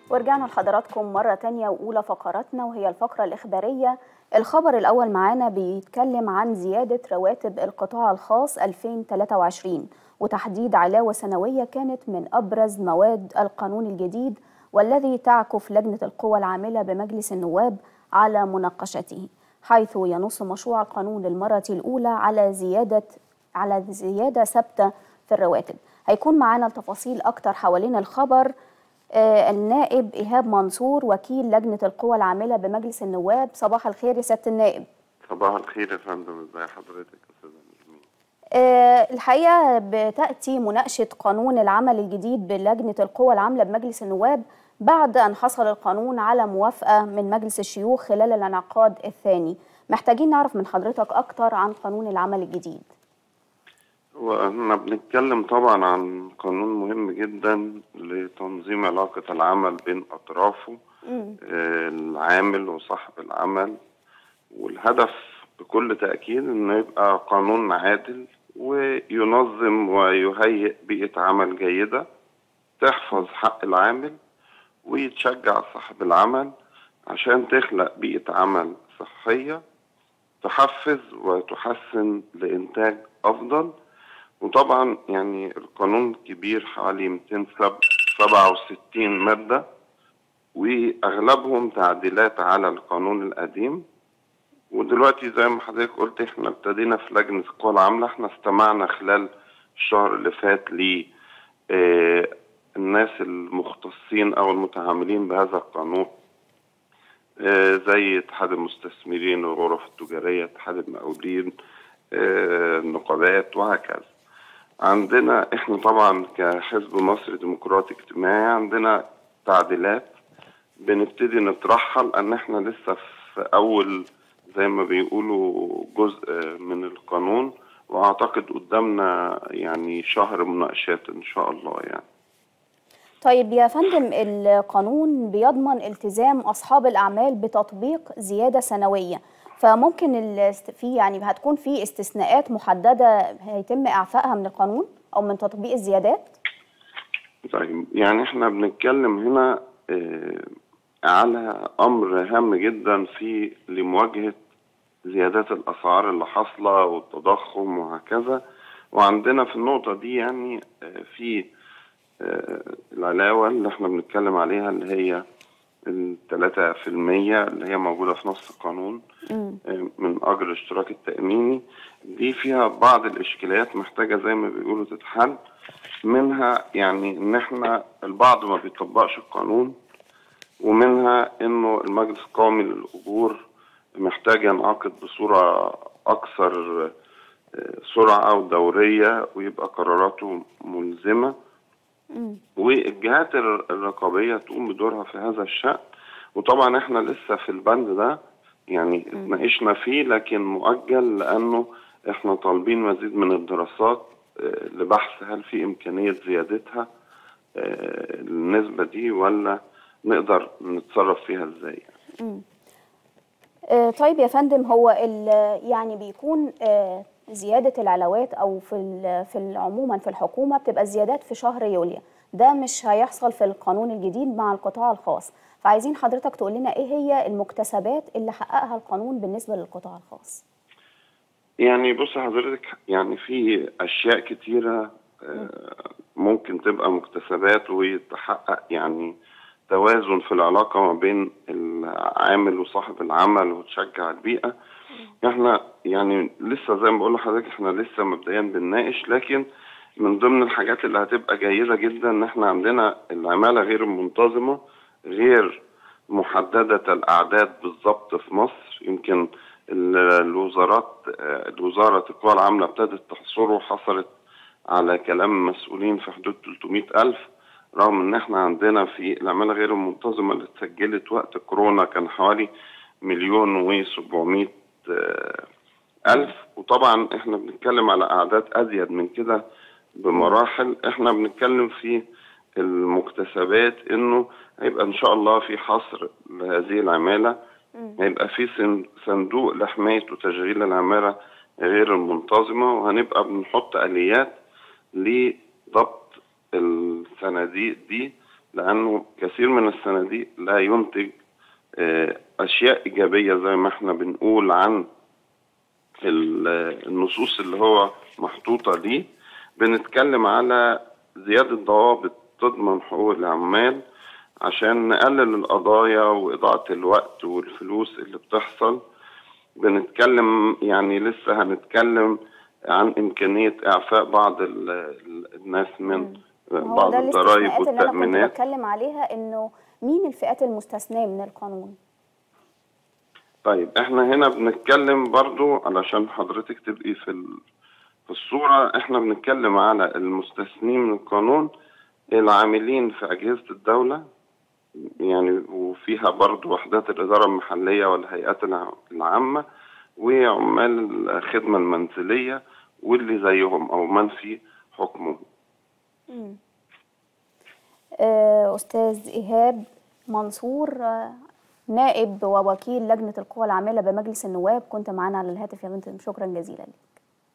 ورجعنا لحضراتكم مرة تانية وأولى فقراتنا وهي الفقرة الإخبارية الخبر الأول معانا بيتكلم عن زيادة رواتب القطاع الخاص 2023 وتحديد علاوة سنوية كانت من أبرز مواد القانون الجديد والذي تعكف لجنة القوى العاملة بمجلس النواب على مناقشته حيث ينص مشروع القانون للمرة الأولى على زيادة على زيادة ثابتة في الرواتب هيكون معانا التفاصيل أكتر حوالين الخبر آه النائب إيهاب منصور وكيل لجنة القوى العاملة بمجلس النواب صباح الخير يا سيادة النائب صباح الخير يا فندم ازي حضرتك استاذ نجمين آه الحقيقة بتأتي مناقشة قانون العمل الجديد بلجنة القوى العاملة بمجلس النواب بعد أن حصل القانون على موافقة من مجلس الشيوخ خلال الانعقاد الثاني محتاجين نعرف من حضرتك أكتر عن قانون العمل الجديد واحنا بنتكلم طبعا عن قانون مهم جدا لتنظيم علاقة العمل بين أطرافه مم. آه، العامل وصاحب العمل والهدف بكل تأكيد إنه يبقى قانون عادل وينظم ويهيئ بيئة عمل جيدة تحفظ حق العامل ويتشجع صاحب العمل عشان تخلق بيئة عمل صحية تحفز وتحسن لإنتاج أفضل وطبعا يعني القانون كبير حوالي 267 مادة وأغلبهم تعديلات على القانون القديم ودلوقتي زي ما حضرتك قلت احنا ابتدينا في لجنة القوى العاملة احنا استمعنا خلال الشهر اللي فات ل آه، الناس المختصين أو المتعاملين بهذا القانون آه، زي اتحاد المستثمرين والغرف التجارية اتحاد المقاولين آه، النقابات وهكذا عندنا احنا طبعا كحزب مصر ديمقراطي اجتماعي عندنا تعديلات بنبتدي نطرحها لان احنا لسه في اول زي ما بيقولوا جزء من القانون واعتقد قدامنا يعني شهر مناقشات ان شاء الله يعني طيب يا فندم القانون بيضمن التزام أصحاب الأعمال بتطبيق زيادة سنوية فممكن الاست- في يعني هتكون في استثناءات محددة هيتم إعفائها من القانون أو من تطبيق الزيادات؟ طيب يعني احنا بنتكلم هنا آه، على امر هام جدا في لمواجهه زيادات الاسعار اللي حاصله والتضخم وهكذا وعندنا في النقطه دي يعني آه، في آه، العلاوه اللي احنا بنتكلم عليها اللي هي الثلاثة في المية اللي هي موجودة في نص القانون مم. آه، من أجر الاشتراك التأميني دي فيها بعض الإشكاليات محتاجة زي ما بيقولوا تتحل منها يعني إن إحنا البعض ما بيطبقش القانون ومنها إنه المجلس القومي للأجور محتاج ينعقد بصورة أكثر آه، سرعة ودورية ويبقى قراراته ملزمة مم. والجهات الر- الرقابية تقوم بدورها في هذا الشأن وطبعا احنا لسه في البند ده يعني اتناقشنا فيه لكن مؤجل لأنه احنا طالبين مزيد من الدراسات آه، لبحث هل في إمكانية زيادتها آه، النسبة دي ولا نقدر نتصرف فيها ازاي مم. آه، طيب يا فندم هو ال- يعني بيكون آه، زيادة العلاوات أو في ال- في ال- عموما في الحكومة بتبقى الزيادات في شهر يوليو ده مش هيحصل في القانون الجديد مع القطاع الخاص فعايزين حضرتك تقول لنا إيه هي المكتسبات اللي حققها القانون بالنسبة للقطاع الخاص يعني بص حضرتك يعني في اشياء كتيره آه، ممكن تبقى مكتسبات ويتحقق يعني توازن في العلاقه ما بين العامل وصاحب العمل وتشجع البيئه احنا يعني لسه زي ما بقول لحضرتك احنا لسه مبدئيا بنناقش لكن من ضمن الحاجات اللي هتبقى جيده جدا ان احنا عندنا العماله غير المنتظمه غير محدده الاعداد بالظبط في مصر يمكن ال- الوزارات آه، الوزاره القوى العامله ابتدت تحصره وحصلت على كلام مسؤولين في حدود 300 ألف رغم ان احنا عندنا في العماله غير المنتظمه اللي اتسجلت وقت كورونا كان حوالي مليون و 700 ألف وطبعا احنا بنتكلم على أعداد أزيد من كده بمراحل احنا بنتكلم في المكتسبات انه هيبقى ان شاء الله في حصر لهذه العمالة هيبقى في سن- صندوق لحماية وتشغيل العمالة غير المنتظمة وهنبقى بنحط آليات لضبط الصناديق دي لانه كثير من الصناديق لا ينتج آه، اشياء ايجابيه زي ما احنا بنقول عن ال- النصوص اللي هو محطوطه دي بنتكلم على زياده ضوابط تضمن حقوق العمال عشان نقلل القضايا واضاعه الوقت والفلوس اللي بتحصل بنتكلم يعني لسه هنتكلم عن إمكانية إعفاء بعض ال- ال- الناس من هو بعض ده الضرائب الاستثناءات اللي انا كنت والتأمينات بتكلم عليها انه مين الفئات المستثناه من القانون طيب احنا هنا بنتكلم برضو علشان حضرتك تبقي في ال- في الصورة احنا بنتكلم على المستثنين من القانون العاملين في أجهزة الدولة يعني وفيها برضو وحدات الإدارة المحلية والهيئات الع- العامة وعمال الخدمة المنزلية واللي زيهم أو من في حكمهم آه، استاذ ايهاب منصور آه، نائب ووكيل لجنه القوى العامله بمجلس النواب كنت معانا على الهاتف يا بنت شكرا جزيلا لك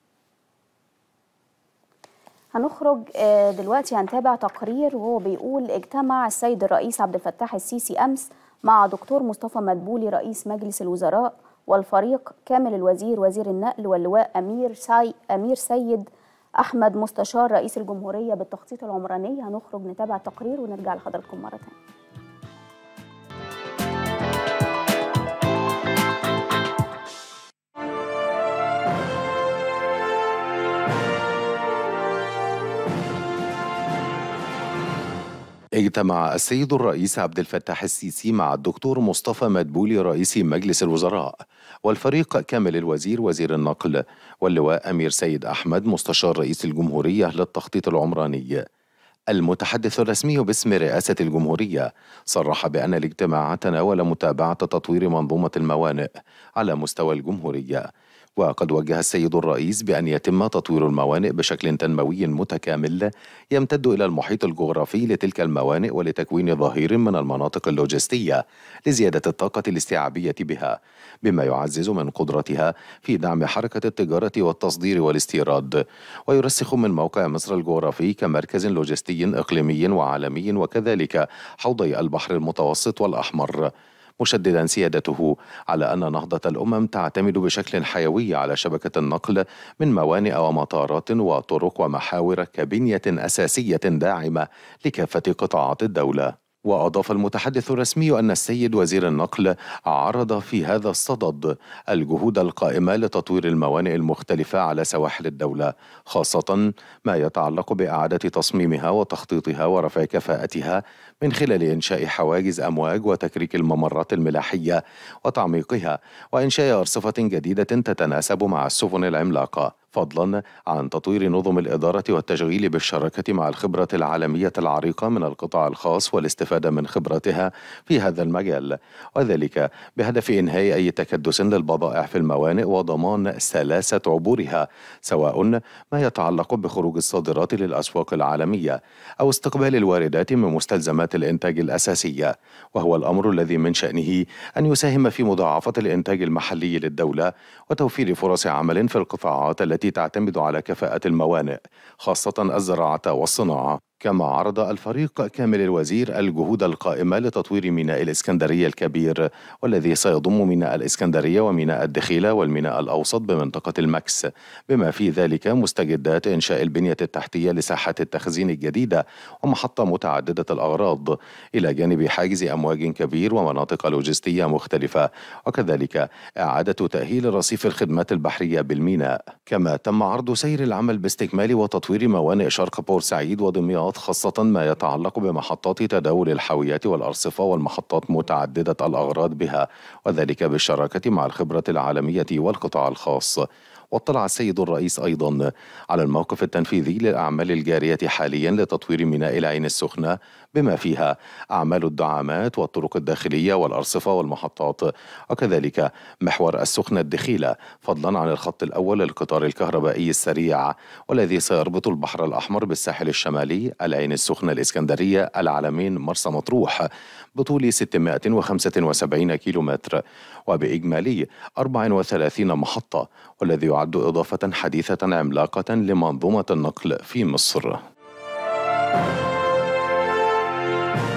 هنخرج آه، دلوقتي هنتابع تقرير وهو بيقول اجتمع السيد الرئيس عبد الفتاح السيسي امس مع دكتور مصطفى مدبولي رئيس مجلس الوزراء والفريق كامل الوزير وزير النقل واللواء امير ساي امير سيد احمد مستشار رئيس الجمهوريه بالتخطيط العمراني هنخرج نتابع التقرير ونرجع لحضراتكم مره ثانيه اجتمع السيد الرئيس عبد الفتاح السيسي مع الدكتور مصطفى مدبولي رئيس مجلس الوزراء والفريق كامل الوزير وزير النقل واللواء أمير سيد أحمد مستشار رئيس الجمهورية للتخطيط العمراني المتحدث الرسمي باسم رئاسة الجمهورية صرح بأن الاجتماع تناول متابعة تطوير منظومة الموانئ على مستوى الجمهورية وقد وجه السيد الرئيس بأن يتم تطوير الموانئ بشكل تنموي متكامل يمتد إلى المحيط الجغرافي لتلك الموانئ ولتكوين ظهير من المناطق اللوجستية لزيادة الطاقة الاستيعابية بها بما يعزز من قدرتها في دعم حركة التجارة والتصدير والاستيراد ويرسخ من موقع مصر الجغرافي كمركز لوجستي إقليمي وعالمي وكذلك حوضي البحر المتوسط والأحمر مشددا سيادته على ان نهضه الامم تعتمد بشكل حيوي على شبكه النقل من موانئ ومطارات وطرق ومحاور كبنيه اساسيه داعمه لكافه قطاعات الدوله واضاف المتحدث الرسمي ان السيد وزير النقل عرض في هذا الصدد الجهود القائمه لتطوير الموانئ المختلفه على سواحل الدوله خاصه ما يتعلق باعاده تصميمها وتخطيطها ورفع كفاءتها من خلال انشاء حواجز امواج وتكريك الممرات الملاحيه وتعميقها وانشاء ارصفه جديده تتناسب مع السفن العملاقه فضلا عن تطوير نظم الإدارة والتشغيل بالشراكة مع الخبرة العالمية العريقة من القطاع الخاص والاستفادة من خبرتها في هذا المجال وذلك بهدف إنهاء أي تكدس للبضائع في الموانئ وضمان سلاسة عبورها سواء ما يتعلق بخروج الصادرات للأسواق العالمية أو استقبال الواردات من مستلزمات الإنتاج الأساسية وهو الأمر الذي من شأنه أن يساهم في مضاعفة الإنتاج المحلي للدولة وتوفير فرص عمل في القطاعات التي تعتمد على كفاءة الموانئ خاصة الزراعة والصناعة كما عرض الفريق كامل الوزير الجهود القائمة لتطوير ميناء الإسكندرية الكبير والذي سيضم ميناء الإسكندرية وميناء الدخيلة والميناء الأوسط بمنطقة المكس بما في ذلك مستجدات إنشاء البنية التحتية لساحات التخزين الجديدة ومحطة متعددة الأغراض إلى جانب حاجز أمواج كبير ومناطق لوجستية مختلفة وكذلك إعادة تأهيل رصيف الخدمات البحرية بالميناء كما تم عرض سير العمل باستكمال وتطوير موانئ شرق بورسعيد ودمياط خاصة ما يتعلق بمحطات تداول الحاويات والأرصفة والمحطات متعددة الأغراض بها وذلك بالشراكة مع الخبرة العالمية والقطاع الخاص واطلع السيد الرئيس أيضا على الموقف التنفيذي للأعمال الجارية حاليا لتطوير ميناء العين السخنة بما فيها أعمال الدعامات والطرق الداخلية والأرصفة والمحطات وكذلك محور السخنة الدخيلة فضلا عن الخط الأول للقطار الكهربائي السريع والذي سيربط البحر الأحمر بالساحل الشمالي العين السخنة الإسكندرية العلمين مرسى مطروح بطول 675 كيلومتر وبإجمالي 34 محطة والذي يعد إضافة حديثة عملاقة لمنظومة النقل في مصر.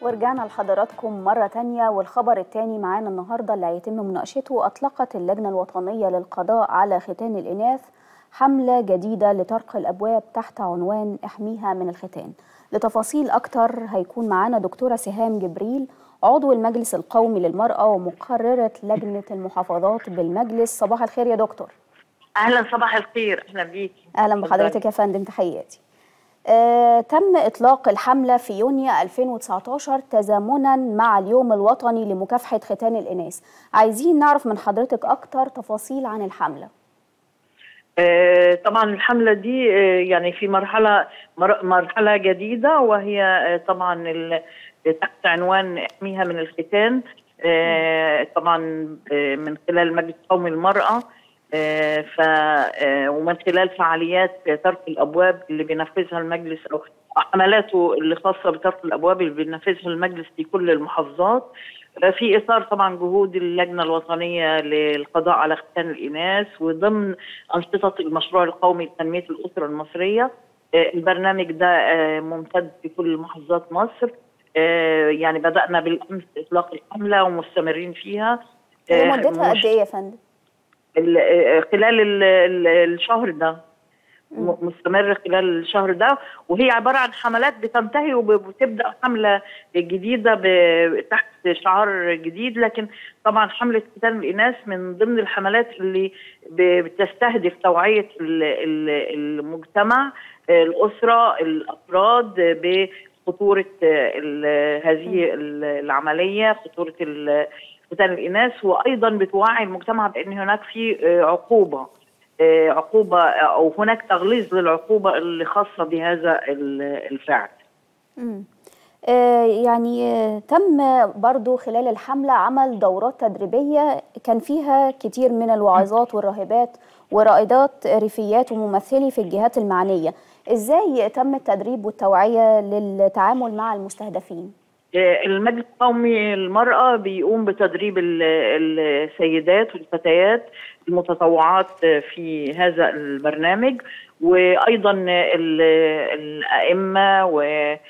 ورجعنا لحضراتكم مرة تانية والخبر التاني معانا النهاردة اللي هيتم مناقشته أطلقت اللجنة الوطنية للقضاء على ختان الإناث حملة جديدة لطرق الأبواب تحت عنوان احميها من الختان لتفاصيل أكتر هيكون معانا دكتورة سهام جبريل عضو المجلس القومي للمرأة ومقررة لجنة المحافظات بالمجلس صباح الخير يا دكتور اهلا صباح الخير اهلا بيكي أهلا بحضرتك يا فندم تحياتي آه، تم إطلاق الحملة في يونيو 2019 تزامنا مع اليوم الوطني لمكافحة ختان الإناث عايزين نعرف من حضرتك أكتر تفاصيل عن الحملة آه، طبعا الحمله دي آه، يعني في مرحله مر- مرحله جديده وهي آه، طبعا ال- تحت عنوان احميها من الختان آه، طبعا آه، من خلال مجلس قومي المراه آه، ف آه، ومن خلال فعاليات طرق الابواب اللي بينفذها المجلس او حملاته اللي خاصه بطرق الابواب اللي بينفذها المجلس في كل المحافظات آه، في اطار طبعا جهود اللجنه الوطنيه للقضاء على ختان الاناث وضمن انشطه المشروع القومي لتنميه الاسره المصريه آه، البرنامج ده آه، ممتد في كل محافظات مصر آه، يعني بدانا بالامس اطلاق الحمله ومستمرين فيها آه، ومدتها مش- قد إيه يا فندم؟ ال- آه، خلال ال- ال- الشهر ده م- مستمر خلال الشهر ده وهي عباره عن حملات بتنتهي وب- وتبدا حمله جديده ب- تحت شعار جديد لكن طبعا حمله ختان الاناث من ضمن الحملات اللي ب- بتستهدف توعيه ال- ال- المجتمع آه، الاسره الافراد بخطوره آه، ال- هذه ال- العمليه خطوره ال- ختان الاناث وايضا بتوعي المجتمع بان هناك في آه، عقوبه آه، عقوبه او هناك تغليظ للعقوبه اللي خاصه بهذا ال- الفعل. مم. آه، يعني آه، تم برضو خلال الحملة عمل دورات تدريبية كان فيها كتير من الواعظات والراهبات ورائدات ريفيات وممثلي في الجهات المعنية ازاي تم التدريب والتوعية للتعامل مع المستهدفين؟ آه، المجلس القومي للمرأة بيقوم بتدريب ال- السيدات والفتيات المتطوعات في هذا البرنامج وأيضا ال- الأئمة و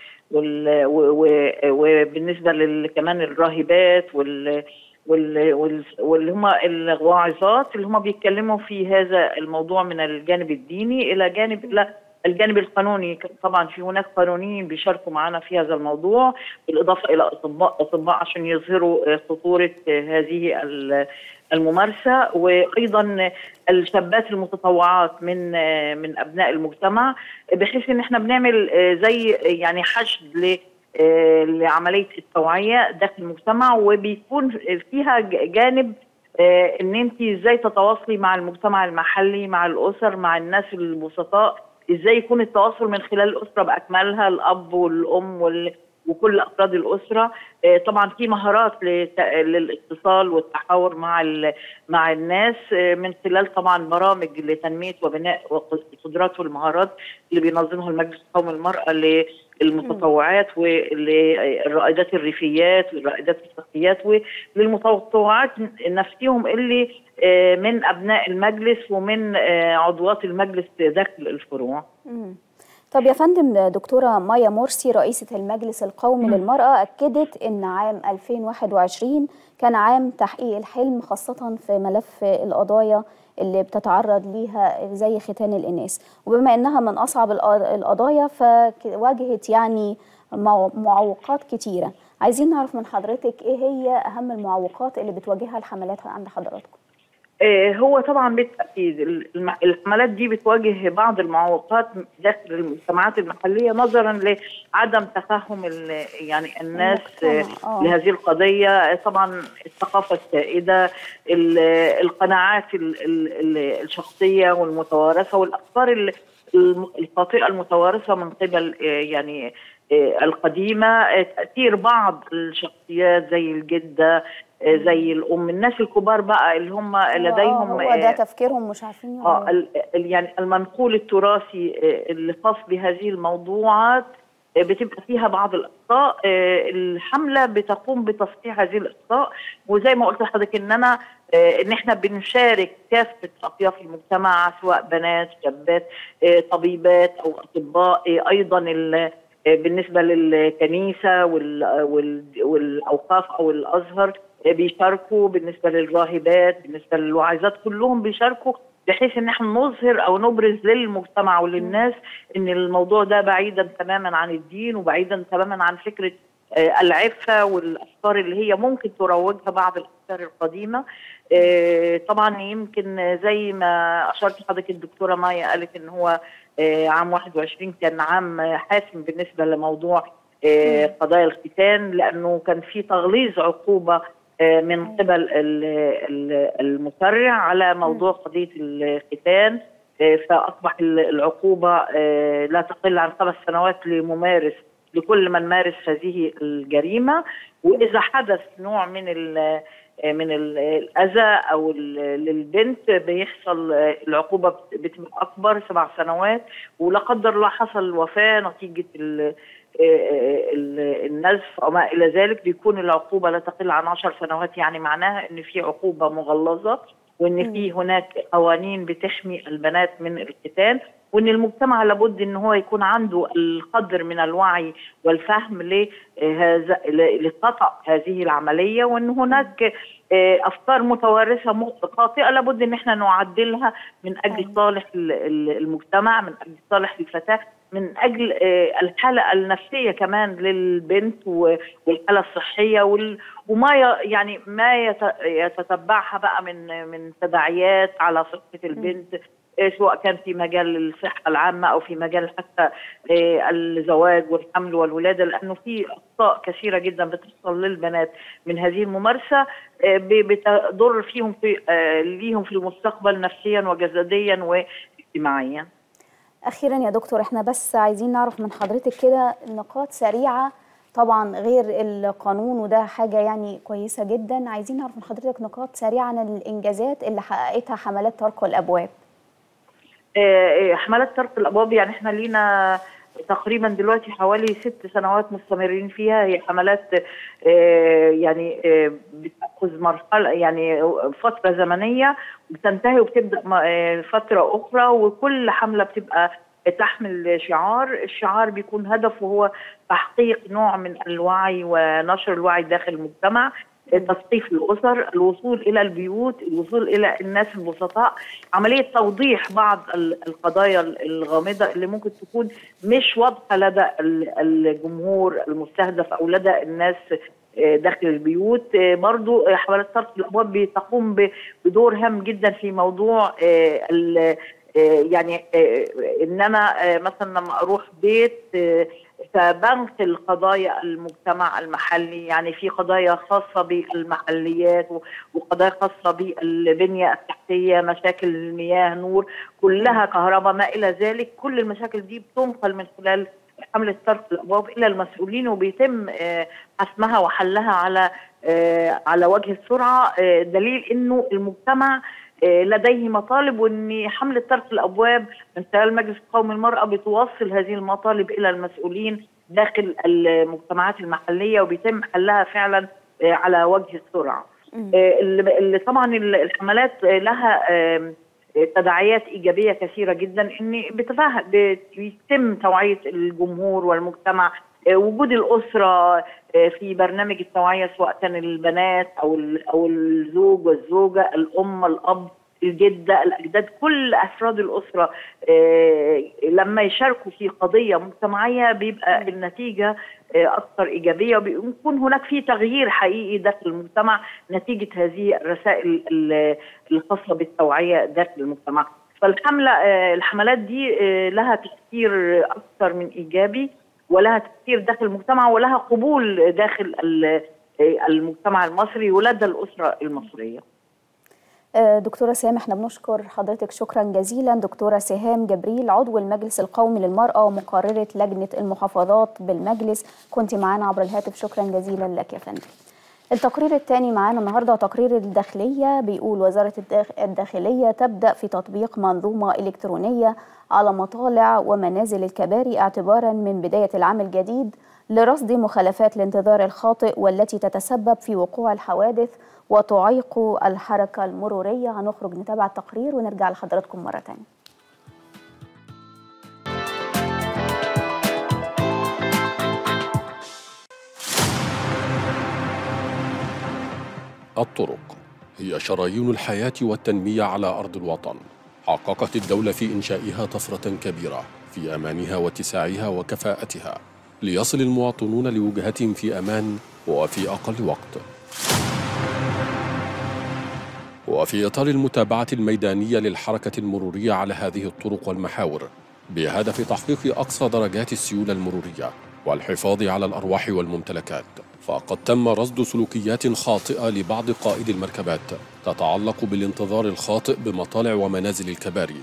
وال- و- و- وبالنسبة لل- كمان الراهبات وال وال- وال- واللي هم الواعظات اللي هم بيتكلموا في هذا الموضوع من الجانب الديني إلى جانب لا الجانب القانوني طبعا في هناك قانونيين بيشاركوا معنا في هذا الموضوع بالاضافه الى اطباء اطباء عشان يظهروا آه، خطوره آه، هذه ال- الممارسه وايضا الشابات المتطوعات من آه، من ابناء المجتمع بحيث ان احنا بنعمل آه، زي آه، يعني حشد ل آه، لعمليه التوعيه داخل المجتمع وبيكون فيها ج- جانب آه، ان انت ازاي تتواصلي مع المجتمع المحلي مع الاسر مع الناس البسطاء ازاي يكون التواصل من خلال الاسره باكملها الاب والام وال وكل افراد الاسره آه، طبعا في مهارات لت- للاتصال والتحاور مع ال- مع الناس آه، من خلال طبعا برامج لتنميه وبناء القدرات والمهارات اللي بينظمها المجلس القومي للمراه للمتطوعات وللرائدات الريفيات والرائدات الشخصيات وللمتطوعات نفسهم اللي آه، من ابناء المجلس ومن آه، عضوات المجلس داخل الفروع مم. طب يا فندم دكتورة مايا مرسي رئيسة المجلس القومي للمرأة أكدت أن عام 2021 كان عام تحقيق الحلم خاصة في ملف القضايا اللي بتتعرض ليها زي ختان الإناث وبما أنها من أصعب الق- القضايا فواجهت يعني مع- معوقات كتيرة عايزين نعرف من حضرتك إيه هي أهم المعوقات اللي بتواجهها الحملات عند حضراتكم آه، هو طبعا بالتاكيد الم- الحملات دي بتواجه بعض المعوقات داخل المجتمعات المحليه نظرا لعدم تفهم ال- يعني الناس آه، المجتمع، آه. لهذه القضيه آه، طبعا الثقافه السائده ال- القناعات ال- ال- ال- الشخصيه والمتوارثه والافكار ال- الم- الخاطئه المتوارثه من قبل آه، يعني آه، القديمه آه، تاثير بعض الشخصيات زي الجده آه، زي الام الناس الكبار بقى اللي هم لديهم هو ده آه، تفكيرهم مش عارفين اه يعملوا. ال- ال- يعني المنقول التراثي آه، اللي خاص بهذه الموضوعات آه، بتبقى فيها بعض الاخطاء آه، الحمله بتقوم بتصحيح هذه الاخطاء وزي ما قلت لحضرتك ان انا آه، ان احنا بنشارك كافه اطياف المجتمع سواء بنات شابات آه، طبيبات او اطباء آه، ايضا ال- بالنسبه للكنيسه والاوقاف او الازهر بيشاركوا بالنسبه للراهبات بالنسبه للواعظات كلهم بيشاركوا بحيث ان احنا نظهر او نبرز للمجتمع وللناس ان الموضوع ده بعيدا تماما عن الدين وبعيدا تماما عن فكره العفه والافكار اللي هي ممكن تروجها بعض الافكار القديمه طبعا يمكن زي ما اشرت حضرتك الدكتوره مايا قالت ان هو عام 21 كان عام حاسم بالنسبه لموضوع قضايا الختان لانه كان في تغليظ عقوبه من قبل المسرع على موضوع قضيه الختان فاصبح العقوبه لا تقل عن خمس سنوات لممارس لكل من مارس هذه الجريمه واذا حدث نوع من ال من الاذى او للبنت بيحصل العقوبه بتبقى اكبر سبع سنوات ولا قدر الله حصل وفاه نتيجه النزف او ما الى ذلك بيكون العقوبه لا تقل عن 10 سنوات يعني معناها ان في عقوبه مغلظه وان في هناك قوانين بتحمي البنات من الختان وان المجتمع لابد ان هو يكون عنده القدر من الوعي والفهم لهذا لخطا هذه العمليه وان هناك افكار متوارثه خاطئه لابد ان احنا نعدلها من اجل صالح المجتمع من اجل صالح الفتاه من اجل الحاله النفسيه كمان للبنت والحاله الصحيه وما يعني ما يتتبعها بقى من من تداعيات على صحه البنت سواء كان في مجال الصحة العامة أو في مجال حتى الزواج والحمل والولادة لأنه في أخطاء كثيرة جدا بتحصل للبنات من هذه الممارسة بتضر فيهم في ليهم في المستقبل نفسيا وجسديا واجتماعيا أخيرا يا دكتور احنا بس عايزين نعرف من حضرتك كده نقاط سريعة طبعا غير القانون وده حاجة يعني كويسة جدا عايزين نعرف من حضرتك نقاط سريعة عن الإنجازات اللي حققتها حملات طرق الأبواب حملات طرق الابواب يعني احنا لينا تقريبا دلوقتي حوالي ست سنوات مستمرين فيها هي حملات يعني بتاخذ مرحله يعني فتره زمنيه بتنتهي وبتبدا فتره اخرى وكل حمله بتبقى تحمل شعار الشعار بيكون هدفه هو تحقيق نوع من الوعي ونشر الوعي داخل المجتمع تثقيف الاسر، الوصول الى البيوت، الوصول الى الناس البسطاء، عمليه توضيح بعض القضايا الغامضه اللي ممكن تكون مش واضحه لدى الجمهور المستهدف او لدى الناس داخل البيوت برضو حملات طرق الابواب بتقوم بدور هام جدا في موضوع يعني ان انا مثلا لما اروح بيت فبنقل قضايا المجتمع المحلي يعني في قضايا خاصة بالمحليات وقضايا خاصة بالبنية التحتية مشاكل المياه نور كلها كهرباء ما إلى ذلك كل المشاكل دي بتنقل من خلال حملة طرق الأبواب إلى المسؤولين وبيتم حسمها وحلها على على وجه السرعة دليل إنه المجتمع لديه مطالب وان حمله طرق الابواب من خلال مجلس القومي للمراه بتوصل هذه المطالب الى المسؤولين داخل المجتمعات المحليه وبيتم حلها فعلا على وجه السرعه. اللي طبعا الحملات لها تداعيات ايجابيه كثيره جدا ان بيتم توعيه الجمهور والمجتمع وجود الاسره في برنامج التوعيه سواء كان البنات او او الزوج والزوجه الام الاب الجده الاجداد كل افراد الاسره لما يشاركوا في قضيه مجتمعيه بيبقى النتيجه اكثر ايجابيه وبيكون هناك في تغيير حقيقي داخل المجتمع نتيجه هذه الرسائل الخاصه بالتوعيه داخل المجتمع فالحمله الحملات دي لها تاثير اكثر من ايجابي ولها تاثير داخل المجتمع ولها قبول داخل المجتمع المصري ولدى الاسره المصريه. دكتوره سهام احنا بنشكر حضرتك شكرا جزيلا دكتوره سهام جبريل عضو المجلس القومي للمراه ومقرره لجنه المحافظات بالمجلس كنت معانا عبر الهاتف شكرا جزيلا لك يا فندم. التقرير الثاني معانا النهارده تقرير الداخليه بيقول وزاره الداخليه تبدا في تطبيق منظومه الكترونيه على مطالع ومنازل الكباري اعتبارا من بدايه العام الجديد لرصد مخالفات الانتظار الخاطئ والتي تتسبب في وقوع الحوادث وتعيق الحركه المروريه هنخرج نتابع التقرير ونرجع لحضراتكم مره ثانيه الطرق هي شرايين الحياة والتنمية على أرض الوطن حققت الدولة في إنشائها طفرة كبيرة في أمانها واتساعها وكفاءتها ليصل المواطنون لوجهتهم في أمان وفي أقل وقت وفي إطار المتابعة الميدانية للحركة المرورية على هذه الطرق والمحاور بهدف تحقيق أقصى درجات السيولة المرورية والحفاظ على الأرواح والممتلكات فقد تم رصد سلوكيات خاطئة لبعض قائد المركبات تتعلق بالانتظار الخاطئ بمطالع ومنازل الكباري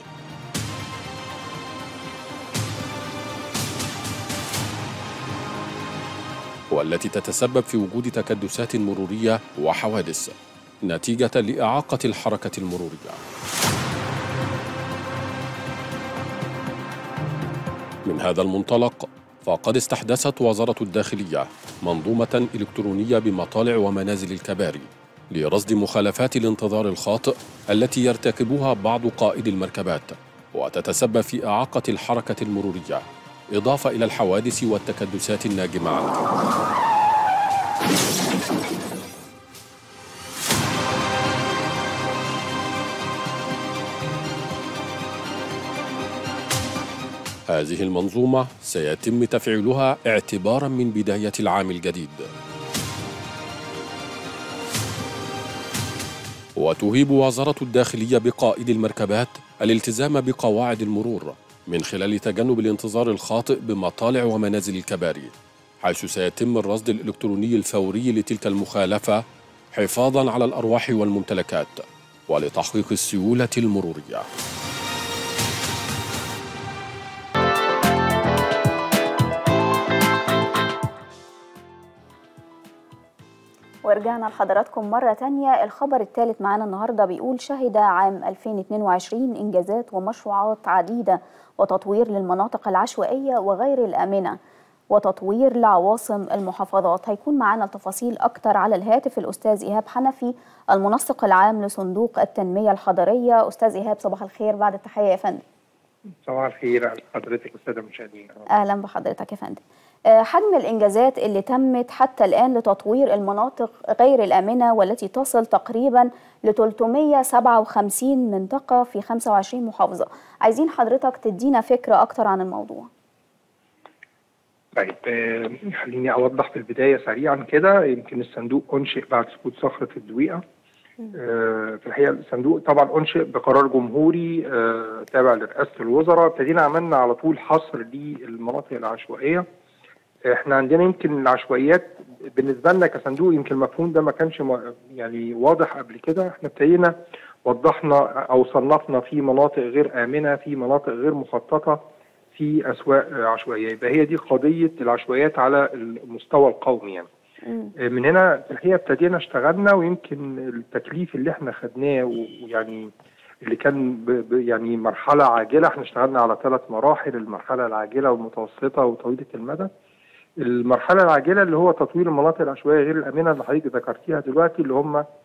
والتي تتسبب في وجود تكدسات مرورية وحوادث نتيجة لإعاقة الحركة المرورية من هذا المنطلق فقد استحدثت وزارة الداخلية منظومة إلكترونية بمطالع ومنازل الكباري لرصد مخالفات الانتظار الخاطئ التي يرتكبها بعض قائد المركبات وتتسبب في إعاقة الحركة المرورية إضافة إلى الحوادث والتكدسات الناجمة عنها هذه المنظومة سيتم تفعيلها اعتبارا من بداية العام الجديد وتهيب وزارة الداخلية بقائد المركبات الالتزام بقواعد المرور من خلال تجنب الانتظار الخاطئ بمطالع ومنازل الكباري حيث سيتم الرصد الإلكتروني الفوري لتلك المخالفة حفاظا على الأرواح والممتلكات ولتحقيق السيولة المرورية ورجعنا لحضراتكم مرة تانية الخبر الثالث معانا النهاردة بيقول شهد عام 2022 إنجازات ومشروعات عديدة وتطوير للمناطق العشوائية وغير الآمنة وتطوير لعواصم المحافظات هيكون معانا التفاصيل أكتر على الهاتف الأستاذ إيهاب حنفي المنسق العام لصندوق التنمية الحضرية أستاذ إيهاب صباح الخير بعد التحية يا فندم صباح الخير على حضرتك والساده المشاهدين أهلا بحضرتك يا فندم آه، حجم الإنجازات اللي تمت حتى الآن لتطوير المناطق غير الآمنة والتي تصل تقريبا ل 357 منطقة في 25 محافظة عايزين حضرتك تدينا فكرة أكتر عن الموضوع طيب آه، خليني اوضح في البدايه سريعا كده يمكن الصندوق انشئ بعد سقوط صخره الدويقه آه، في الحقيقه الصندوق طبعا انشئ بقرار جمهوري آه، تابع لرئاسه الوزراء ابتدينا عملنا على طول حصر للمناطق العشوائيه احنا عندنا يمكن العشوائيات بالنسبه لنا كصندوق يمكن المفهوم ده ما كانش م- يعني واضح قبل كده احنا ابتدينا وضحنا او صنفنا في مناطق غير امنه في مناطق غير مخططه في اسواق عشوائيه يبقى هي دي قضيه العشوائيات على المستوى القومي يعني مم. من هنا في الحقيقه ابتدينا اشتغلنا ويمكن التكليف اللي احنا خدناه ويعني اللي كان ب ب يعني مرحله عاجله احنا اشتغلنا على ثلاث مراحل المرحله العاجله والمتوسطه وطويله المدى المرحله العاجله اللي هو تطوير المناطق العشوائيه غير الامنه اللي حضرتك ذكرتيها دلوقتي اللي هم آه،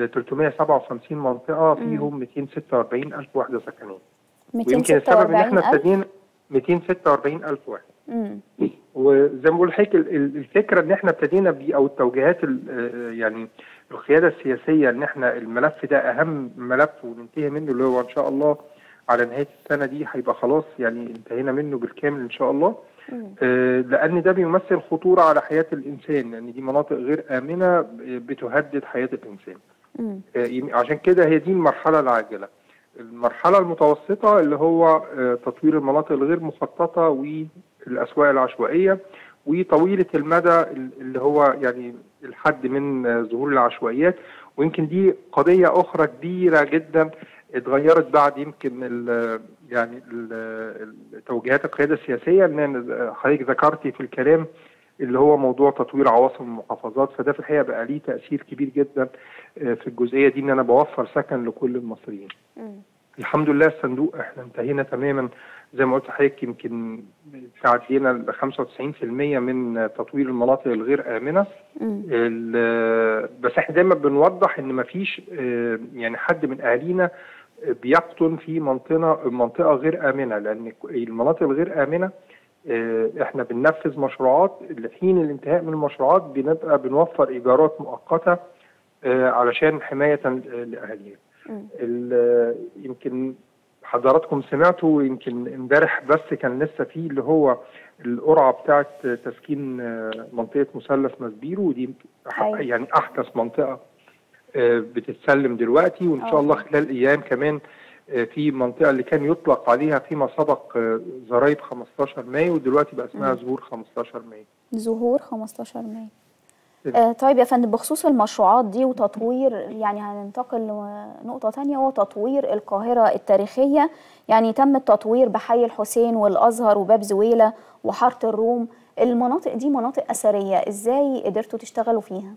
357 منطقه فيهم 246 الف وحده سكنيه ويمكن السبب ان احنا 246 ألف ابتدينا 246 الف واحد مم. وزي ما بقول لحضرتك ال- ال- الفكره ان احنا ابتدينا بيه او التوجيهات ال- آه، يعني القياده السياسيه ان احنا الملف ده اهم ملف وننتهي منه اللي هو ان شاء الله على نهايه السنه دي هيبقى خلاص يعني انتهينا منه بالكامل ان شاء الله مم. آه، لان ده بيمثل خطوره على حياه الانسان لان دي مناطق غير امنه بتهدد حياه الانسان مم. آه، يم- عشان كده هي دي المرحلة العاجلة المرحلة المتوسطة اللي هو آه، تطوير المناطق الغير مخططة والأسواق العشوائية وطويلة المدى اللي هو يعني الحد من آه، ظهور العشوائيات ويمكن دي قضية أخرى كبيرة جدا اتغيرت بعد يمكن ال يعني ال- التوجيهات القيادة السياسية ان حضرتك ذكرتي في الكلام اللي هو موضوع تطوير عواصم المحافظات فده في الحقيقة بقى ليه تأثير كبير جدا آه، في الجزئية دي ان انا بوفر سكن لكل المصريين مم. الحمد لله الصندوق احنا انتهينا تماما زي ما قلت لحضرتك يمكن عدينا ل 95% من تطوير المناطق الغير آمنة مم. ال- بس احنا دايما بنوضح ان مفيش آه، يعني حد من اهالينا آه، بيقطن في منطقه منطقه غير امنه لان المناطق الغير امنه آه، احنا بننفذ مشروعات لحين الانتهاء من المشروعات بنبقى بنوفر ايجارات مؤقته آه، علشان حمايه لاهالينا. مم. ال- يمكن حضراتكم سمعتوا يمكن امبارح بس كان لسه فيه اللي هو القرعه بتاعه تسكين آه، منطقه مثلث مسبيرو ودي ح- أيوة. يعني احدث منطقه آه، بتتسلم دلوقتي وان شاء آه. الله خلال ايام كمان آه، في منطقه اللي كان يطلق عليها فيما سبق آه، زرايب 15 مايو ودلوقتي بقى اسمها مم. زهور 15 مايو ظهور 15 مايو كده. آه طيب يا فندم بخصوص المشروعات دي وتطوير يعني هننتقل لنقطة تانية وهو تطوير القاهرة التاريخية يعني تم التطوير بحي الحسين والأزهر وباب زويلة وحارة الروم المناطق دي مناطق أثرية إزاي قدرتوا تشتغلوا فيها؟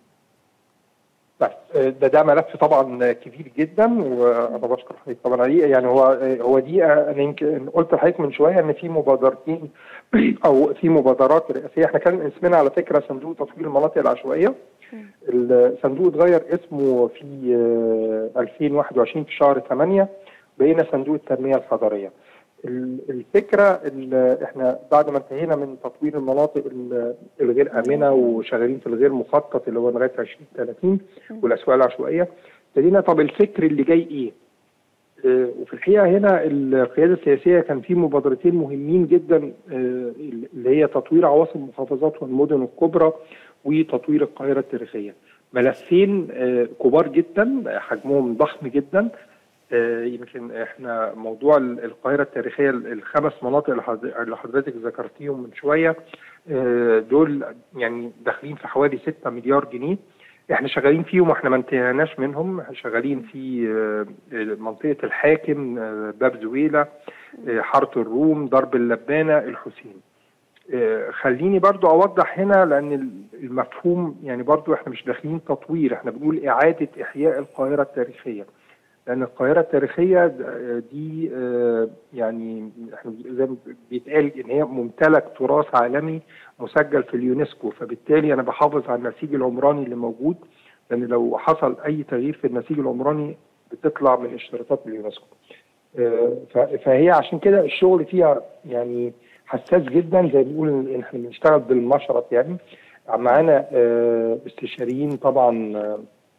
طيب آه، ده ده ملف طبعا كبير جدا وانا بشكر حضرتك طبعا عليه يعني هو آه، هو دي آه، انا يمكن قلت لحضرتك من شويه ان في مبادرتين او في مبادرات رئاسيه احنا كان اسمنا على فكره صندوق تطوير المناطق العشوائيه الصندوق اتغير اسمه في آه، 2021 في شهر 8 بقينا صندوق التنميه الحضريه ال- الفكره ال- احنا بعد ما انتهينا من تطوير المناطق ال- الغير امنه وشغالين في الغير مخطط اللي هو لغايه 2030 والاسواق العشوائيه ابتدينا طب الفكر اللي جاي ايه؟ آه، وفي الحقيقه هنا القياده السياسيه كان في مبادرتين مهمين جدا آه، اللي هي تطوير عواصم المحافظات والمدن الكبرى وتطوير القاهره التاريخيه. ملفين آه، كبار جدا حجمهم ضخم جدا آه، يمكن احنا موضوع ال- القاهره التاريخيه ال- الخمس مناطق اللي حض- اللي حضرتك ذكرتيهم من شويه آه، دول يعني داخلين في حوالي 6 مليار جنيه احنا شغالين فيهم واحنا ما انتهيناش منهم احنا شغالين في آه، آه، منطقه الحاكم آه، باب زويله آه، حاره الروم درب اللبانه الحسين آه، خليني برضو اوضح هنا لان ال- المفهوم يعني برضو احنا مش داخلين تطوير احنا بنقول اعاده احياء القاهره التاريخيه لان القاهره التاريخيه د- دي آه، يعني احنا زي ما بيتقال ان هي ممتلك تراث عالمي مسجل في اليونسكو فبالتالي انا بحافظ على النسيج العمراني اللي موجود لان لو حصل اي تغيير في النسيج العمراني بتطلع من اشتراطات اليونسكو آه، ف- فهي عشان كده الشغل فيها يعني حساس جدا زي ما بنقول إن احنا بنشتغل بالمشرط يعني معانا آه، استشاريين طبعا آه،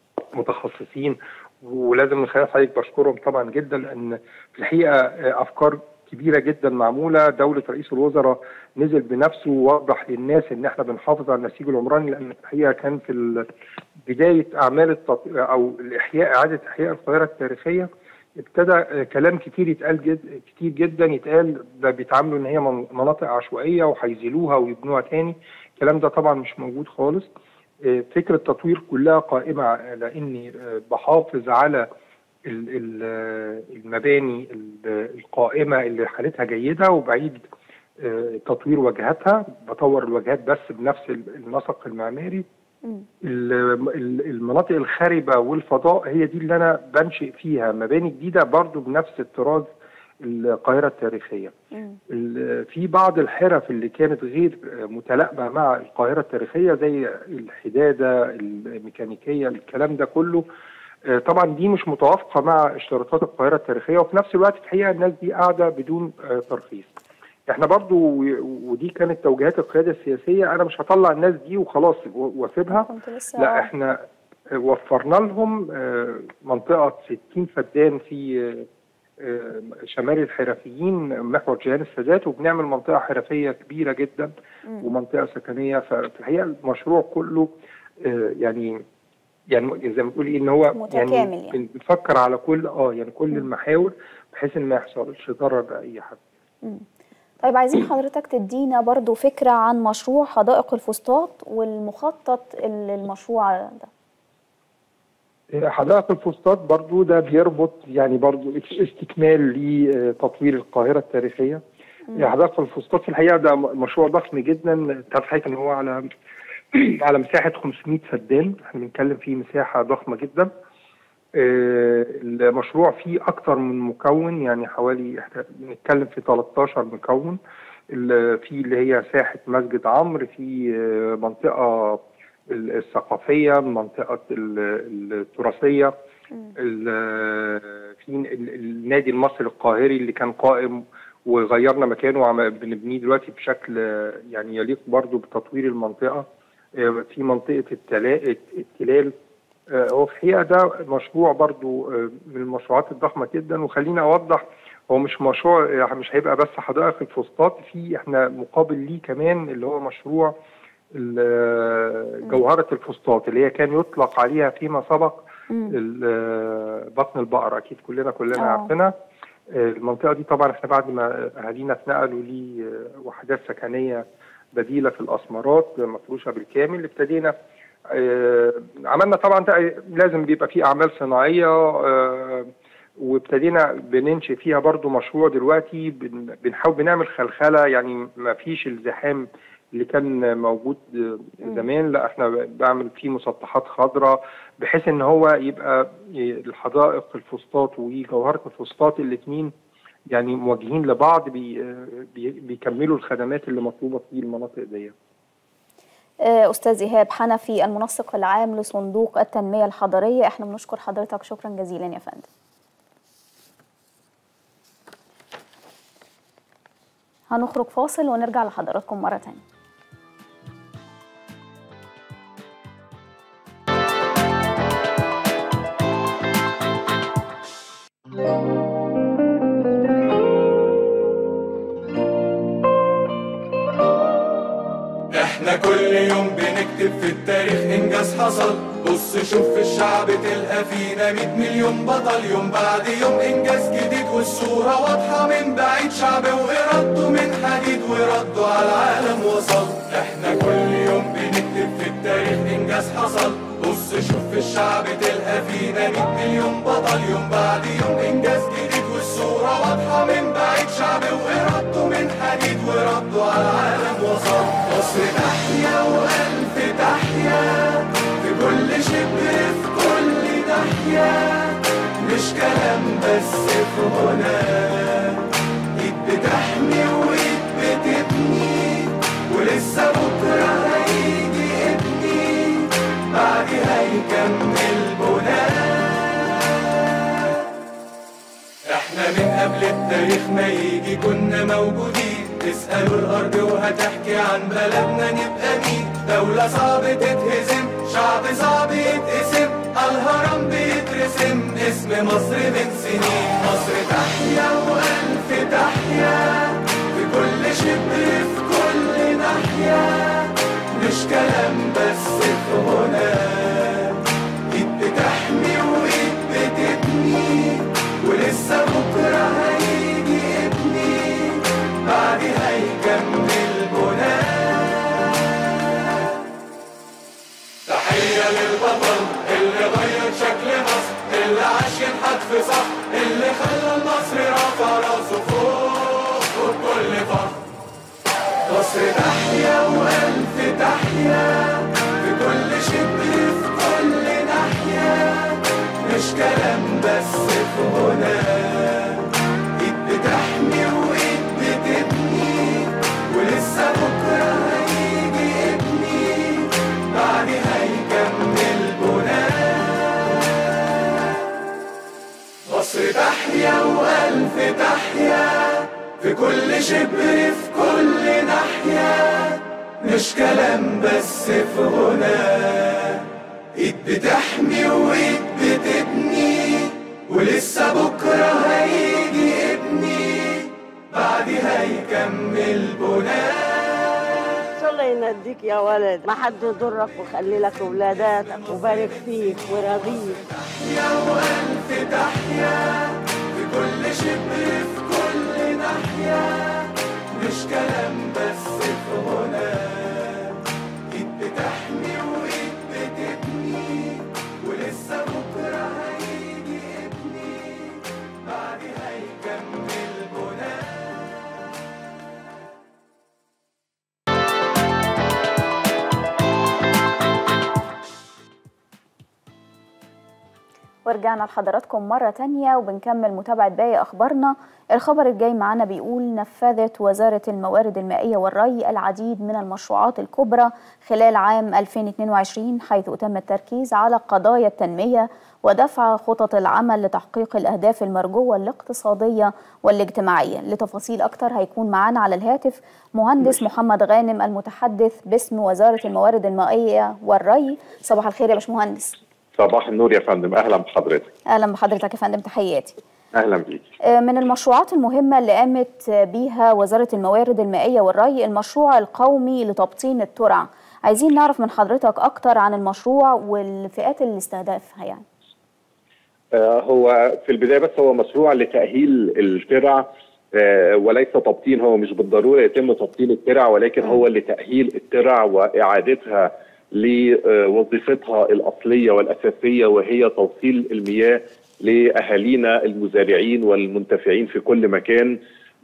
متخصصين ولازم من خلال حضرتك بشكرهم طبعا جدا لان في الحقيقه آه، افكار كبيره جدا معموله دوله رئيس الوزراء نزل بنفسه ووضح للناس ان احنا بنحافظ على النسيج العمراني لان في الحقيقه كان في ال- بدايه اعمال التط... او الاحياء اعاده احياء القاهره التاريخيه ابتدى آه، كلام كتير يتقال جد كتير جدا يتقال ده بيتعاملوا ان هي من- مناطق عشوائيه وهيزيلوها ويبنوها تاني الكلام ده طبعا مش موجود خالص آه، فكره التطوير كلها قائمه على اني آه، بحافظ على ال- ال- آه، المباني ال- القائمه اللي حالتها جيده وبعيد آه، تطوير واجهاتها بطور الواجهات بس بنفس ال- النسق المعماري مم. ال- ال- المناطق الخاربة والفضاء هي دي اللي أنا بنشئ فيها مباني جديدة برضو بنفس الطراز القاهرة التاريخية مم. ال- في بعض الحرف اللي كانت غير متلائمة مع القاهرة التاريخية زي الحدادة الميكانيكية الكلام ده كله آه، طبعا دي مش متوافقة مع اشتراطات القاهرة التاريخية وفي نفس الوقت الحقيقة الناس دي قاعدة بدون آه، ترخيص احنا برضو و- ودي كانت توجيهات القيادة السياسية انا مش هطلع الناس دي وخلاص و- واسيبها كنت لسه لا آه. احنا وفرنا لهم آه، منطقة 60 فدان في آه، آه، شمال الحرفيين محور جيهان السادات وبنعمل منطقة حرفية كبيرة جدا مم. ومنطقة سكنية ففي الحقيقة المشروع كله آه، يعني يعني زي ما بتقولي ان هو متكامل يعني. يعني بنفكر على كل اه يعني كل مم. المحاور بحيث ان ما يحصلش ضرر لاي حد مم. طيب عايزين حضرتك تدينا برضو فكرة عن مشروع حدائق الفسطاط والمخطط للمشروع ده حدائق الفسطاط برضو ده بيربط يعني برضو استكمال لتطوير القاهرة التاريخية حدائق الفسطاط في الحقيقة ده مشروع ضخم جدا تعرف حضرتك ان هو على على مساحة 500 فدان احنا بنتكلم فيه مساحة ضخمة جدا آه، المشروع فيه أكتر من مكون يعني حوالي احنا بنتكلم في 13 مكون ال- في اللي هي ساحة مسجد عمرو في آه، منطقة ال- الثقافية منطقة ال- التراثية ال- في ال- النادي المصري القاهري اللي كان قائم وغيرنا مكانه وعم- بنبنيه دلوقتي بشكل آه، يعني يليق برضو بتطوير المنطقة آه، في منطقة التلا- التلال آه، هو في الحقيقه ده مشروع برضو آه، من المشروعات الضخمه جدا وخليني اوضح هو مش مشروع يعني مش هيبقى بس حدائق الفسطاط في احنا مقابل ليه كمان اللي هو مشروع ال- آه، جوهره الفسطاط اللي هي كان يطلق عليها فيما سبق ال- آه، بطن البقره اكيد كلنا كلنا آه. عارفينها آه، المنطقه دي طبعا احنا بعد ما اهالينا اتنقلوا لوحدات سكنيه بديله في الاسمرات مفروشه بالكامل ابتدينا آه، عملنا طبعا ده لازم بيبقى فيه اعمال صناعيه آه، وابتدينا بننشئ فيها برضو مشروع دلوقتي بن- بنحاول بنعمل خلخله يعني ما فيش الزحام اللي كان موجود آه، زمان لا احنا بعمل فيه مسطحات خضراء بحيث ان هو يبقى الحدائق الفسطاط وجوهره الفسطاط الاثنين يعني موجهين لبعض بي بي بيكملوا الخدمات اللي مطلوبه في المناطق دي آه، أستاذ إيهاب حنفي المنسق العام لصندوق التنمية الحضرية احنا بنشكر حضرتك شكرا جزيلا يا فندم هنخرج فاصل ونرجع لحضراتكم مرة تانية احنا كل يوم بنكتب في التاريخ انجاز حصل بص شوف في الشعب تلقى فينا 100 مليون بطل يوم بعد يوم انجاز جديد والصورة واضحة من بعيد شعب وإرادته من حديد ورده على العالم وصل احنا كل يوم بنكتب في التاريخ انجاز حصل بص شوف في الشعب تلقى فينا 100 مليون بطل يوم بعد يوم انجاز جديد والصورة واضحة من بعيد شعب وإرادته من حديد ورده على العالم وصل مصر تحيا وألف تحيا في كل شبر في كل ناحية مش كلام بس في غنى ايد بتحمي وايد بتبني ولسه بكرة هيجي ابني بعد هيكمل بناء احنا من قبل التاريخ ما يجي كنا موجودين تسألوا الأرض وهتحكي عن بلدنا نبقى مين دولة صعب تتهزم شعب صعب يتقسم الهرم بيترسم اسم مصر من سنين مصر تحيا وألف تحيا في كل شبر في كل ناحية مش كلام بس في غنى ايد بتحمي وايد بتبني ولسه بكره هيجي ابني بعد هيكمل بناء تحية للبطل اللي غير شكل مصر اللي عاش ينحت في صح اللي خلى المصري رافع راسه فوق وبكل فخر مصر تحيا وألف تحيا في كل شبر في كل ناحية مش كلام بس في غنى ايد بتحمي وايد بتبني ولسه بكرة هيجي ابني بعد هيكمل بناء مصر تحيا وألف تحيا في كل شبر في كل ناحية مش كلام بس في غنى ايد بتحمي وايد بتبني ولسه بكرة هيجي ابني بعد هيكمل بناء الله يناديك يا ولد ما حد يضرك وخلي لك ولاداتك وبارك فيك ورضيك يا وألف تحيا في كل شبر في كل ناحية مش كلام بس في غنى ايد بتحمي وايد بتبني ولسه بكرة هيجي ابني بعد هيكمل بناء ورجعنا لحضراتكم مرة تانية وبنكمل متابعة باقي أخبارنا الخبر الجاي معانا بيقول نفذت وزارة الموارد المائية والري العديد من المشروعات الكبرى خلال عام 2022 حيث تم التركيز على قضايا التنمية ودفع خطط العمل لتحقيق الأهداف المرجوة الاقتصادية والاجتماعية لتفاصيل أكتر هيكون معانا على الهاتف مهندس محمد غانم المتحدث باسم وزارة الموارد المائية والري صباح الخير يا باشمهندس صباح النور يا فندم اهلا بحضرتك اهلا بحضرتك يا فندم تحياتي اهلا بيك آه، من المشروعات المهمة اللي قامت بيها وزارة الموارد المائية والري المشروع القومي لتبطين الترع عايزين نعرف من حضرتك أكتر عن المشروع والفئات اللي استهدفها يعني آه، هو في البدايه بس هو مشروع لتاهيل الترع آه، وليس تبطين هو مش بالضروره يتم تبطين الترع ولكن هو لتاهيل الترع واعادتها لوظيفتها الاصليه والاساسيه وهي توصيل المياه لاهالينا المزارعين والمنتفعين في كل مكان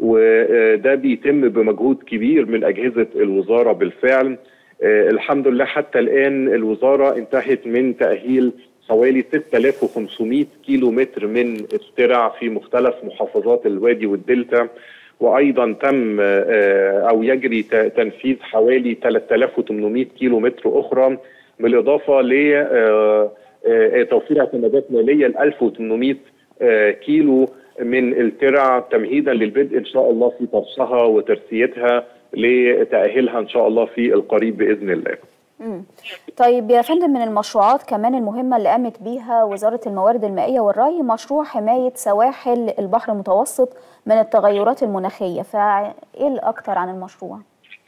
وده بيتم بمجهود كبير من اجهزه الوزاره بالفعل آه، الحمد لله حتى الان الوزاره انتهت من تاهيل حوالي 6500 كيلو متر من الترع في مختلف محافظات الوادي والدلتا وايضا تم آه، او يجري ت- تنفيذ حوالي 3800 كيلو متر اخرى بالاضافه ل آه، آه، توفير اعتمادات ماليه ل 1800 آه، كيلو من الترع تمهيدا للبدء ان شاء الله في طرشها وترسيتها لتاهيلها ان شاء الله في القريب باذن الله. مم. طيب يا فندم من المشروعات كمان المهمة اللي قامت بيها وزارة الموارد المائية والري مشروع حماية سواحل البحر المتوسط من التغيرات المناخية فإيه الأكتر عن المشروع؟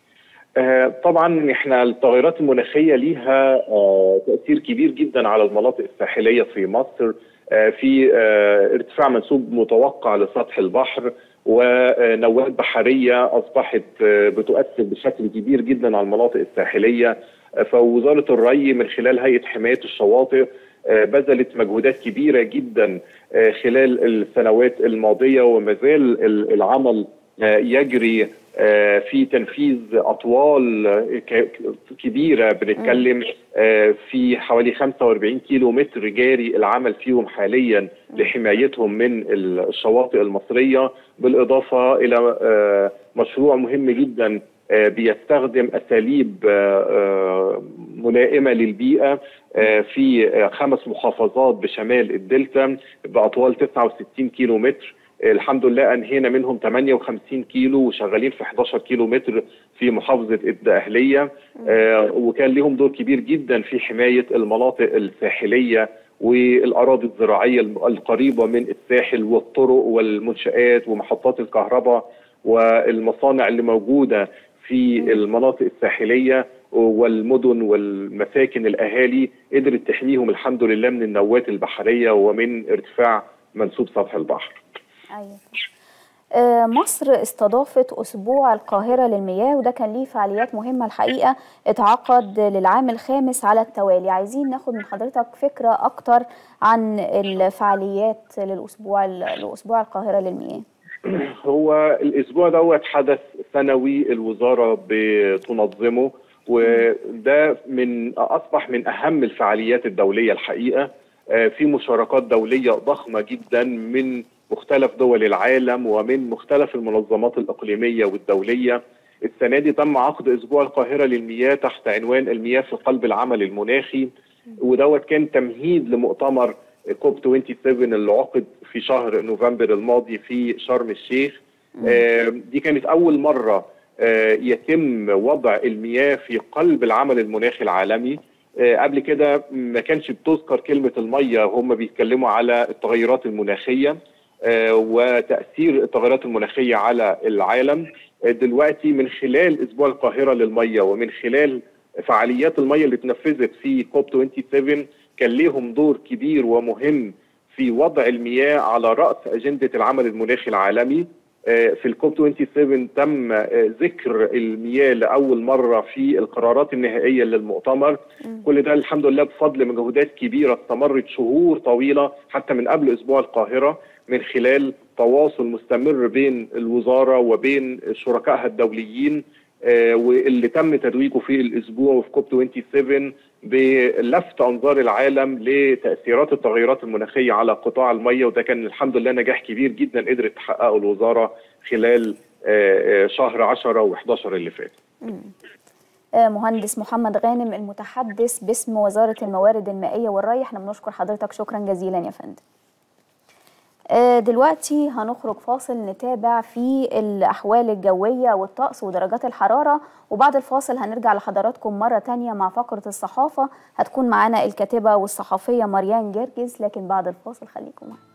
آه، طبعا احنا التغيرات المناخيه ليها آه، تاثير كبير جدا على المناطق الساحليه في مصر آه، في آه، ارتفاع منسوب متوقع لسطح البحر ونوات بحريه اصبحت آه، بتؤثر بشكل كبير جدا على المناطق الساحليه آه، فوزاره الري من خلال هيئه حمايه الشواطئ آه، بذلت مجهودات كبيره جدا آه، خلال السنوات الماضيه وما زال ال- العمل آه، يجري آه، في تنفيذ اطوال آه، ك- كبيره بنتكلم آه، في حوالي 45 كيلو متر جاري العمل فيهم حاليا لحمايتهم من الشواطئ المصريه بالاضافه الى آه، مشروع مهم جدا آه، بيستخدم اساليب آه، آه، ملائمه للبيئه آه، في آه، خمس محافظات بشمال الدلتا باطوال 69 كيلو متر الحمد لله انهينا منهم 58 كيلو وشغالين في 11 كيلو متر في محافظه الدقهليه آه وكان لهم دور كبير جدا في حمايه المناطق الساحليه والاراضي الزراعيه القريبه من الساحل والطرق والمنشات ومحطات الكهرباء والمصانع اللي موجوده في المناطق الساحليه والمدن والمساكن الاهالي قدرت تحميهم الحمد لله من النوات البحريه ومن ارتفاع منسوب سطح البحر. أيوة. آه، مصر استضافت أسبوع القاهرة للمياه وده كان ليه فعاليات مهمة الحقيقة اتعقد للعام الخامس على التوالي عايزين ناخد من حضرتك فكرة أكتر عن الفعاليات للأسبوع لأسبوع القاهرة للمياه هو الاسبوع دوت حدث سنوي الوزاره بتنظمه وده من اصبح من اهم الفعاليات الدوليه الحقيقه آه، في مشاركات دوليه ضخمه جدا من مختلف دول العالم ومن مختلف المنظمات الاقليميه والدوليه السنه دي تم عقد اسبوع القاهره للمياه تحت عنوان المياه في قلب العمل المناخي ودوت كان تمهيد لمؤتمر كوب 27 اللي عقد في شهر نوفمبر الماضي في شرم الشيخ آه، دي كانت اول مره آه، يتم وضع المياه في قلب العمل المناخي العالمي آه، قبل كده ما كانش بتذكر كلمه الميه هم بيتكلموا على التغيرات المناخيه آه، وتاثير التغيرات المناخيه على العالم آه، دلوقتي من خلال اسبوع القاهره للميه ومن خلال فعاليات الميه اللي اتنفذت في كوب 27 كان ليهم دور كبير ومهم في وضع المياه على راس اجنده العمل المناخي العالمي آه، في الكوب 27 تم آه، ذكر المياه لاول مره في القرارات النهائيه للمؤتمر كل ده الحمد لله بفضل مجهودات كبيره استمرت شهور طويله حتى من قبل اسبوع القاهره من خلال تواصل مستمر بين الوزاره وبين شركائها الدوليين آه، واللي تم تتويجه في الاسبوع وفي كوب 27 بلفت انظار العالم لتاثيرات التغيرات المناخيه على قطاع الميه وده كان الحمد لله نجاح كبير جدا قدرت تحققه الوزاره خلال آه، آه، شهر 10 و11 اللي فات. آه، مهندس محمد غانم المتحدث باسم وزارة الموارد المائية والري احنا بنشكر حضرتك شكرا جزيلا يا فندم آه، دلوقتي هنخرج فاصل نتابع فيه الأحوال الجوية والطقس ودرجات الحرارة وبعد الفاصل هنرجع لحضراتكم مرة تانية مع فقرة الصحافة هتكون معانا الكاتبة والصحفية مريان جرجس لكن بعد الفاصل خليكم معانا